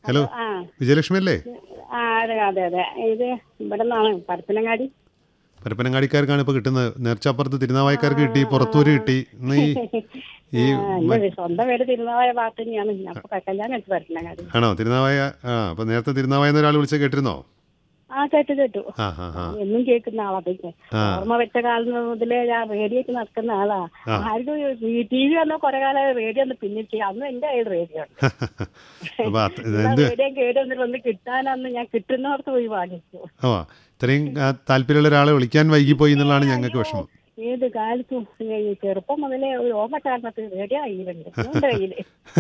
Hello ആ വിജയലക്ഷ്മി അല്ലേ ആ അതെ അതെ അതെ ഇത് ഇവിടെ നിന്നാണ് പരപ്പനങ്ങാടി പരപ്പനങ്ങാടിക്കാർക്കാണ് ഇപ്പോൾ കിട്ടുന്നത് നേർച്ചപ്പുറത്ത് തിരുനാവായക്കാർക്ക് കിട്ടി പുറത്തൂര് കിട്ടി ഇന്ന് ഈ ഈ ആ, എന്റെ സ്വന്തം പേര് തിരുനാവായ ഭാഗത്ത് തന്നെയാണ് ഞാൻ ഇപ്പൊ കല്യാണം കഴിച്ച് പരപ്പനങ്ങാടി ആണോ തിരുനാവായ ആ അപ്പോൾ നേരത്തെ തിരുനാവായ എന്നൊരാൾ വിളിച്ച് കേട്ടിരുന്നോ ആ കേട്ടു കേട്ടു ആ ആ ആ എന്നും കേൾക്കുന്ന ആളാ പിന്നെ ആ. ഓർമ്മ വെച്ച കാലം മുതലേ ഞാൻ റേഡിയോക്ക് നടക്കുന്ന ആളാ ആ. ആർക്കും ടി വി വന്ന കുറെ കാലം റേഡിയോ ഒന്ന് പിന്നിട്ട് അന്ന് എന്റെ കയ്യിൽ റേഡിയോ ഉണ്ട് അപ്പോൾ അത് എന്ത് റേഡിയോ കേടി വന്നിട്ട് ഒന്ന് കിട്ടാനന്ന് ഞാൻ കിട്ടുന്നവർക്ക് പോയി വാങ്ങിച്ചു ഓ ഇത്രയും ആ, താല്പര്യമുള്ള ഒരാളെ വിളിക്കാൻ വൈകിപ്പോയി എന്നുള്ളതാണ് ഞങ്ങൾക്ക് വിഷമം ഏത് കാലത്തും ഈ ചെറുപ്പം മുതലേ ഒരു ഓർമ്മ കാരണത്ത് റേഡിയോ കയ്യിലുണ്ട് എന്റെ കയ്യില്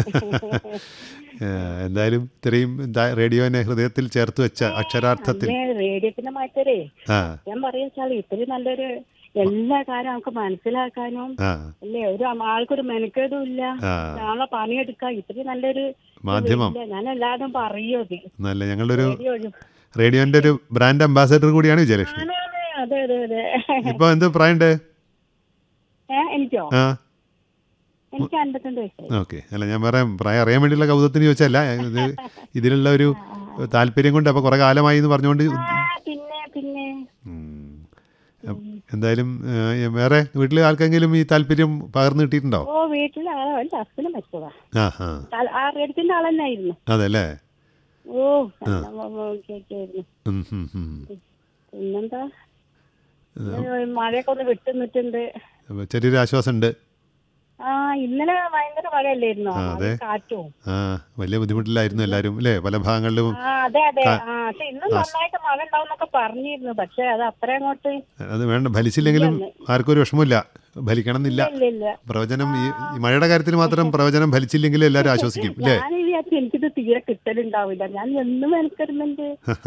ഏ, എന്തായാലും ഇത്രയും ദാ- റേഡിയോനെ ഹൃദയത്തിൽ ചേർത്ത് വെച്ച അക്ഷരാർത്ഥത്തിൽ അല്ലേ റേഡിയോത്തിന്റെ മാറ്റരേ ആ ഞാൻ പറയുവെച്ചാൽ ഇത്രയും നല്ലൊരു എല്ലാ കാര്യം നമുക്ക് മനസ്സിലാക്കാനും ആ അല്ലേ ഒരു ആൾക്കൊരു മെനക്കേടും ഇല്ല ആ നാളെ പണിയെടുക്കാം ഇത്രയും നല്ലൊരു മാധ്യമം ഇല്ല ഞാൻ എല്ലാവരും പറയും അത് നല്ല ഞങ്ങളുടെ ഒരു റേഡിയോ ഒരു- റേഡിയോന്റെ ഒരു ബ്രാൻഡ് അംബാസഡർ കൂടിയാണ് വിജയലക്ഷ്മി ആണ്, ആണ്, അതെ അതെ അതെ ഇപ്പൊ എന്ത് പ്രായമുണ്ട് ഏ എനിക്കോ ആ എനിക്ക് അൻപത്തിരണ്ട് വയസ്സായി ഓക്കെ അല്ല ഞാൻ പറയാം പ്രായം അറിയാൻ വേണ്ടിയുള്ള കൗതുകത്തിന് ചോദിച്ചല്ല ഇത് ഇതിലുള്ള ഒരു താല്പര്യം കൊണ്ട് അപ്പോൾ കുറേ കാലമായി എന്ന് പറഞ്ഞുകൊണ്ട് ആ പിന്നെ പിന്നെ ഉം. അപ്പ് എന്തായാലും ഏ, വേറെ വീട്ടിൽ ആർക്കെങ്കിലും ഈ താല്പര്യം പകർന്നു കിട്ടിയിട്ടുണ്ടോ ഓ വീട്ടിലെ ആളോ എന്റെ ഹസ്ബൻഡ് മരിച്ചതാ ആ ആ ആ- ആ റേഡിയോത്തിന്റെ ആൾ തന്നെ ആയിരുന്നു അതെ അല്ലേ ഓ നല്ല കേൾക്കായിരുന്നു ഉം, ഉം, ഉം. പിന്നെന്താ ഇന്ന് മഴയൊക്കെ ഒന്ന് വിട്ടു നിന്നിട്ടുണ്ട് അപ്പൊ ചെറിയൊരു ആശ്വാസമുണ്ട് ആ ഇന്നലെ ഭയങ്കര മഴയല്ലായിരുന്നോ ആ, അതെ. മഴയും കാറ്റും ആ വലിയ ബുദ്ധിമുട്ടിലായിരുന്നു എല്ലാവരും അല്ലേ പല ഭാഗങ്ങളിലും ആ അതെ അതെ ആ പക്ഷെ ഇന്നും നന്നായിട്ട് മഴ ഉണ്ടാവുന്നൊക്കെ പറഞ്ഞിരുന്നു പക്ഷെ അത് അത്ര അങ്ങോട്ട് അത് വേണ്ട ഫലിച്ചില്ലെങ്കിലും ആർക്കും ഒരു വിഷമമില്ല ഫലിക്കണം എന്നില്ല ഇല്ല ഇല്ല പ്രവചനം ഈ ഈ മഴയുടെ കാര്യത്തിൽ മാത്രം പ്രവചനം ഫലിച്ചില്ലെങ്കിൽ എല്ലാവരും ആശ്വസിക്കും അല്ലേ ഞാൻ വിചാരിച്ചു എനിക്കിത് തീരെ കിട്ടലുണ്ടാവില്ല ഞാൻ എന്നും മെനക്കെടുന്നുണ്ട്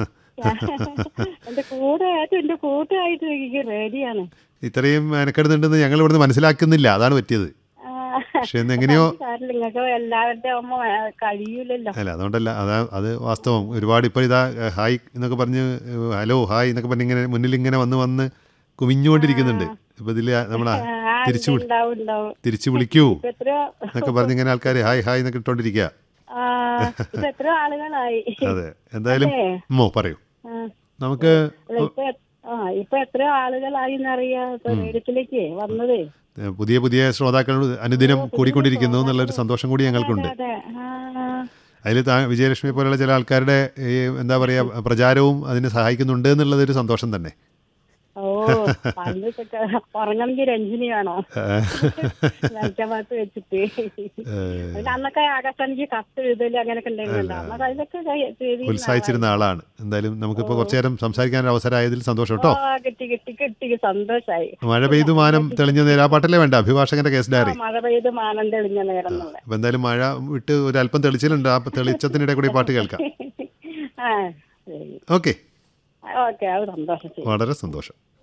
എന്റെ കൂടെ ആയിട്ട് എന്റെ കൂട്ടായിട്ട് എനിക്ക് റെഡിയാണ് ഇത്രയും മെനക്കെടുന്നുണ്ടെന്ന് ഞങ്ങൾ ഇവിടുന്ന് മനസ്സിലാക്കുന്നില്ല അതാണ് പറ്റിയത് പക്ഷെ ഇന്ന് എങ്ങനെയോ കാരണം നിങ്ങൾക്ക് എല്ലാവരുടെ അമ്മ കഴിയൂലല്ലോ അല്ല അതുകൊണ്ടല്ല അതാ അത് വാസ്തവം ഒരുപാട് ഇപ്പോൾ ഇതാ ഏഹ്, ഹായ് എന്നൊക്കെ പറഞ്ഞ് ഏഹ്, ഹലോ ഹായ് എന്നൊക്കെ പറഞ്ഞ് ഇങ്ങനെ മുന്നിൽ ഇങ്ങനെ വന്ന് വന്ന് കുമിഞ്ഞുകൊണ്ടിരിക്കുന്നുണ്ട് ഇപ്പൊ ഇതിൽ നമ്മൾ ആ, തിരിച്ചു വിളി- ഉണ്ടാവും ഉണ്ടാവും തിരിച്ചു വിളിക്കൂ ഇപ്പൊ എത്രയോ എന്നൊക്കെ പറഞ്ഞ് ഇങ്ങനെ ആൾക്കാർ ഹായ് ഹായ് എന്നൊക്കെ ഇട്ടോണ്ടിരിക്കുക ആ ഇപ്പൊ എത്രയോ ആളുകളായി അതെ എന്തായാലും അല്ലേ? മോ പറയൂ ആ, നമുക്ക് അല്ല, ഇപ്പൊ എ- ആ ഇപ്പൊ എത്രയോ ആളുകളായി എന്നറിയാ ഇപ്പൊ റേഡിയത്തിലേക്ക് വന്നത് ഏഹ്, പുതിയ പുതിയ ശ്രോതാക്കൾ അനുദിനം കൂടിക്കൊണ്ടിരിക്കുന്നു എന്നുള്ളൊരു സന്തോഷം കൂടി ഞങ്ങൾക്കുണ്ട് അതെ ആ അതിൽ താ വിജയലക്ഷ്മി പോലുള്ള ചില ആൾക്കാരുടെ ഈ എന്താ പറയുക പ്രചാരവും അതിനെ സഹായിക്കുന്നുണ്ട് എന്നുള്ളതൊരു സന്തോഷം തന്നെ ഓ പണ്ടൊക്കെ ഉറങ്ങണമെങ്കിൽ രഞ്ജിനി വേണോ ഭാഗത്ത് വെച്ചിട്ട് പിന്നെ അന്നൊക്കെ ആകാശാనికి കത്ത് എഴുതല് അങ്ങനെയൊക്കെ ഉണ്ടായിരുന്നല്ലോ അന്നൊക്കെ അതിലൊക്കെ ചെയ്തിരുന്ന ഉത്സാഹിച്ചിരുന്ന ആളാണ് എന്തായാലും നമുക്കിപ്പോൾ കുറച്ചു നേരം സംസാരിക്കാൻ ഒരു അവസരമായതിൽ സന്തോഷം കേട്ടോ ആ, കിട്ടി കിട്ടി കിട്ടി സന്തോഷായി മഴ പെയ്തു മാനം തെളിഞ്ഞ നേരാപ്പാട്ടല്ലേ വേണ്ട അഭിഭാഷകന്റെ കേസ് ഡയറി മഴ പെയ്ത് മാനം തെളിഞ്ഞ നേരം എന്നുള്ള അപ്പൊ എന്തായാലും മഴ വിട്ട് ഒരു അല്പം തെളിച്ചിലുണ്ട് ആ തെളിച്ചത്തിനിടെ കൂടി പാട്ട് കേൾക്കാം ആ ശരി ഓക്കെ ഓക്കെ അത് സന്തോഷം ശരി വളരെ സന്തോഷം